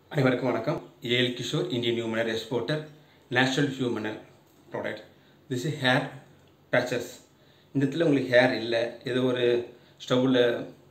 அனைவருக்கும் வணக்கம் AL Kishore Indian human hair exporter natural human hair product this is hair patches இந்த இடத்துல உங்களுக்கு ஹேர் இல்லை ஏதோ ஒரு ஸ்டவ்வில்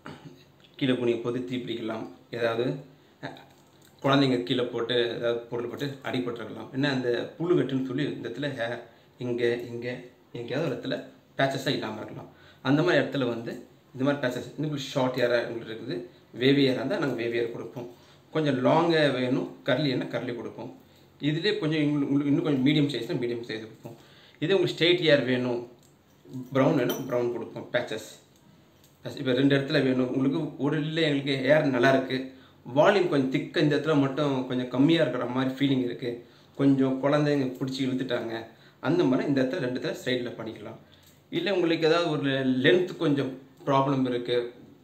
கீழே குனியும் போது தீ பிடிக்கலாம் ஏதாவது அஹ், குழந்தைங்க கீழே போட்டு ஏதாவது பொருள் போட்டு அடிபட்டுருக்கலாம் என்ன அந்த புழு வெட்டுன்னு சொல்லி இந்த இடத்துல ஹேர் இங்கே இங்கே எங்கேயாவது ஒரு இடத்துல பேச்சஸாக இல்லாமல் இருக்கலாம் அந்த மாதிரி இடத்துல வந்து இந்த மாதிரி பேச்சஸ் இன்னும் ஷார்ட் ஹேராக உங்களுக்கு இருக்குது வேவி ஹேராக இருந்தால் நாங்கள் வேவி ஹேர் கொடுப்போம் கொஞ்சம் லாங்காக வேணும் கர்லின்னா கர்லி கொடுப்போம் இதுலேயே கொஞ்சம் உங்களுக்கு உங்களுக்கு இன்னும் கொஞ்சம் மீடியம் சைஸ்னால் மீடியம் சைஸ் கொடுப்போம் இதே உங்களுக்கு ஸ்ட்ரெயிட் ஹேர் வேணும் ப்ரௌன் வேணும் ப்ரௌன் கொடுப்போம் பேச்சஸ் இப்போ ரெண்டு இடத்துல வேணும் உங்களுக்கு ஒரு இல்லை எங்களுக்கு ஏர் நல்லா இருக்குது வால்யூம் கொஞ்சம் திக்க இந்த இடத்துல மட்டும் கொஞ்சம் கம்மியாக இருக்கிற மாதிரி ஃபீலிங் இருக்குது கொஞ்சம் குழந்தைங்க பிடிச்சி இழுத்துட்டாங்க அந்த மாதிரி இந்த இடத்துல ரெண்டு இடத்துல சைடில் பண்ணிக்கலாம் இல்லை உங்களுக்கு ஏதாவது ஒரு லென்த் கொஞ்சம் ப்ராப்ளம் இருக்குது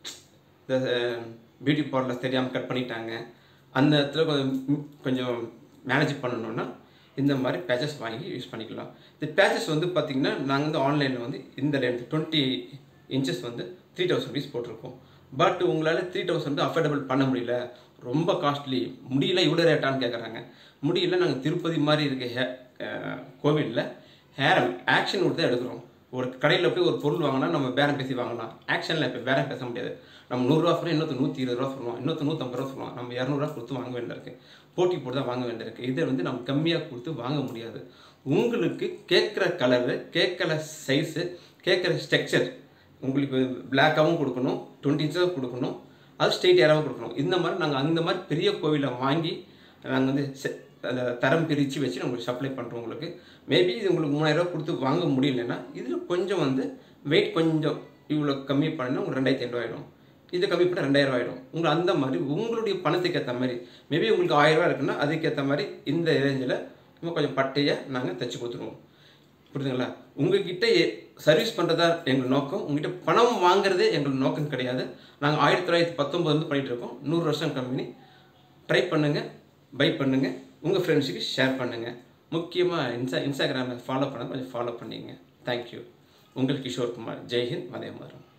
இந்த பியூட்டி பார்லர் தெரியாமல் கட் பண்ணிட்டாங்க அந்த இடத்துல கொஞ்சம் ம், கொஞ்சம் மேனேஜ் பண்ணணுன்னா இந்த மாதிரி பேச்சஸ் வாங்கி யூஸ் பண்ணிக்கலாம் இந்த பேச்சஸ் வந்து பார்த்திங்கன்னா நாங்கள் வந்து ஆன்லைனில் வந்து இந்த லென்த் டுவெண்ட்டி இன்ச்சஸ் வந்து த்ரீ தௌசண்ட் ருபீஸ் போட்டிருக்கோம் பட் உங்களால் த்ரீ தௌசண்ட் அஃபோர்டபுள் பண்ண முடியல ரொம்ப காஸ்ட்லி முடியல இவ்வளோ ரேட்டான்னு கேட்குறாங்க முடியல நாங்கள் திருப்பதி மாதிரி இருக்க ஹே கோவிலில் ஹேர் ஆக்ஷன் கொடுத்து தான் எடுக்கிறோம் ஒரு கடையில் போய் ஒரு பொருள் வாங்கினா நம்ம பேரம் பேசி வாங்கலாம் ஆக்ஷனில் இப்போ பேரம் பேச முடியாது நம்ம நூறுரூவா சொல்லுவோம் இன்னொரு நூற்றி இருபது ரூபா சொல்லுவோம் இன்னொரு நூற்றம்பது ரூபா சொல்லுவோம் நம்ம இரநூறுவா கொடுத்து வாங்க வேண்டியிருக்கு போட்டி போட்டு தான் வாங்க வேண்டியிருக்கு இதை வந்து நம்ம கம்மியாக கொடுத்து வாங்க முடியாது உங்களுக்கு கேட்குற கலரு கேட்குற சைஸு கேட்குற ஸ்ட்ரக்சர் உங்களுக்கு பிளாக்காகவும் கொடுக்கணும் டுவெண்ட்டி இன்ச்சாகவும் கொடுக்கணும் அது ஸ்ட்ரெயிட் ஏராகவும் கொடுக்கணும் இந்த மாதிரி நாங்கள் அந்த மாதிரி பெரிய கோவிலை வாங்கி நாங்கள் வந்து செ- அந்த தரம் பிரித்து வச்சு உங்களுக்கு சப்ளை பண்ணுறோம் உங்களுக்கு மேபி இது உங்களுக்கு மூணாயிரரூவா கொடுத்து வாங்க முடியலன்னா இதில் கொஞ்சம் வந்து வெயிட் கொஞ்சம் இவ்வளோ கம்மி பண்ணினா உங்களுக்கு ரெண்டாயிரத்தி ஐநூறு ஆயிடும் இது கம்மி பண்ணால் ரெண்டாயிரம் ஆயிடும் உங்களுக்கு அந்த மாதிரி உங்களுடைய பணத்துக்கு ஏற்ற மாதிரி மேபி உங்களுக்கு ஆயிரரூவா இருக்குன்னா அதுக்கேற்ற மாதிரி இந்த ரேஞ்சில் இன்னும் கொஞ்சம் பட்டையாக நாங்கள் தைச்சி கொடுத்துருவோம் புரியுதுங்களா உங்ககிட்ட சர்வீஸ் பண்ணுறதா எங்கள் நோக்கம் உங்ககிட்ட பணம் வாங்குறதே எங்கள் நோக்கம் கிடையாது நாங்கள் ஆயிரத்தி தொள்ளாயிரத்தி பத்தொம்போது பண்ணிட்டு இருக்கோம் நூறு வருஷம் கம்பெனி ட்ரை பண்ணுங்கள் பை பண்ணுங்கள் உங்கள் ஃப்ரெண்ட்ஸுக்கு ஷேர் பண்ணுங்கள் முக்கியமாக இன்ஸ்டா இன்ஸ்டாகிராமை ஃபாலோ பண்ண கொஞ்சம் ஃபாலோ பண்ணிங்க தேங்க்யூ உங்கள் கிஷோர் குமார் ஜெய்ஹிந்த் வந்தே மாதரம்